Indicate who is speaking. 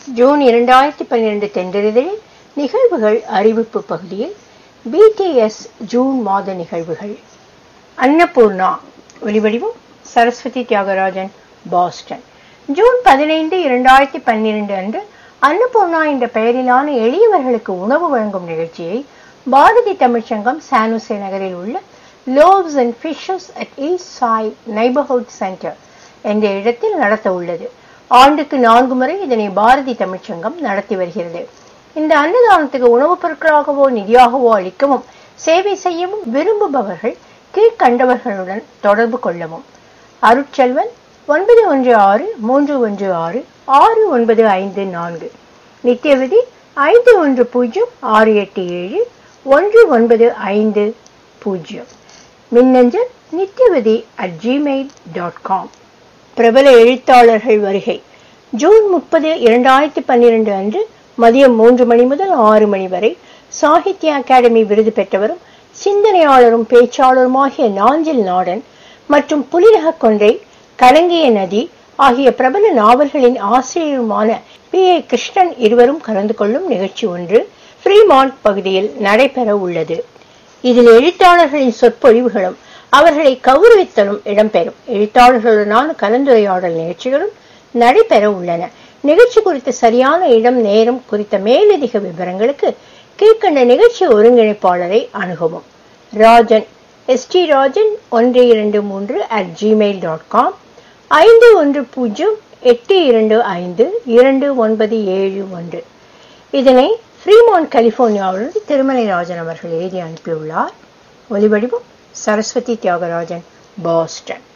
Speaker 1: June இரண்டாயிரத்தி பன்னிரண்டு தென்றெழுதலில் நிகழ்வுகள் அறிவிப்பு பகுதியில் பிடிஎஸ் ஜூன் மாத நிகழ்வுகள் அன்னபூர்ணா ஒலிவடிவம் சரஸ்வதி தியாகராஜன் பாஸ்டன் ஜூன் பதினைந்து இரண்டாயிரத்தி பன்னிரண்டு அன்று அன்னபூர்ணா என்ற பெயரிலான எளியவர்களுக்கு உணவு வழங்கும் நிகழ்ச்சியை பாரதி தமிழ்ச்சங்கம் சானுசே நகரில் உள்ள loaves and fishes at east side neighborhood center என்ற இடத்தில் நடத்த உள்ளது ஆண்டுக்கு நான்கு முறை இதனை பாரதி தமிழ்ச்சங்கம் நடத்தி வருகிறது இந்த அன்னதானத்துக்கு உணவுப் பொருட்களாகவோ நிதியாகவோ அளிக்கவும் சேவை செய்யவும் விரும்புபவர்கள் கீழ்கண்டவர்களுடன் தொடர்பு கொள்ளவும் அருட்செல்வன் ஒன்பது ஒன்று ஆறு மூன்று ஒன்று ஆறு ஆறு ஒன்பது ஐந்து நான்கு நித்தியவிதி ஐந்து ஒன்று பூஜ்ஜியம் ஆறு எட்டு ஏழு ஒன்று ஒன்பது ஐந்து பூஜ்ஜியம் மின்னஞ்சல் Nithyavathi at Gmail dot com பிரபல எழுத்தாளர்கள் வருகை ஜூன் முப்பது இரண்டாயிரத்தி பன்னிரண்டு அன்று மதியம் மூன்று மணி முதல் ஆறு மணி வரை சாகித்ய அகாடமி விருது பெற்றவரும் சிந்தனையாளரும் பேச்சாளருமாகிய நாஞ்சில் நாடன் மற்றும் புலிரக கொன்றை கலங்கிய நதி ஆகிய பிரபல நாவல்களின் ஆசிரியருமான பி ஏ கிருஷ்ணன் இருவரும் கலந்து கொள்ளும் நிகழ்ச்சி ஒன்று ஃப்ரீமான்ட் பகுதியில் நடைபெற உள்ளது இதில் எழுத்தாளர்களின் சொற்பொழிவுகளும் அவர்களை கௌரவித்தலும் இடம்பெறும் எழுத்தாளர்களுடனான கலந்துரையாடல் நிகழ்ச்சிகளும் நடைபெற உள்ளன நிகழ்ச்சி குறித்த சரியான இடம் நேரம் குறித்த மேலதிக விவரங்களுக்கு கீழ்கண்ட நிகழ்ச்சி ஒருங்கிணைப்பாளரை அணுகவும் ராஜன் எஸ் டி ராஜன் ஒன்று இரண்டு மூன்று அட் ஜிமெயில் டாட் காம் ஐந்து ஒன்று பூஜ்ஜியம் எட்டு இரண்டு ஐந்து இரண்டு ஒன்பது ஏழு ஒன்று இதனை ஃப்ரீமான் கலிபோர்னியாவிலிருந்து திருமலை ராஜன் அவர்கள் எழுதி அனுப்பியுள்ளார் ஒலிவடிவம் சரஸ்வதி தியாகராஜன் பாஸ்டன்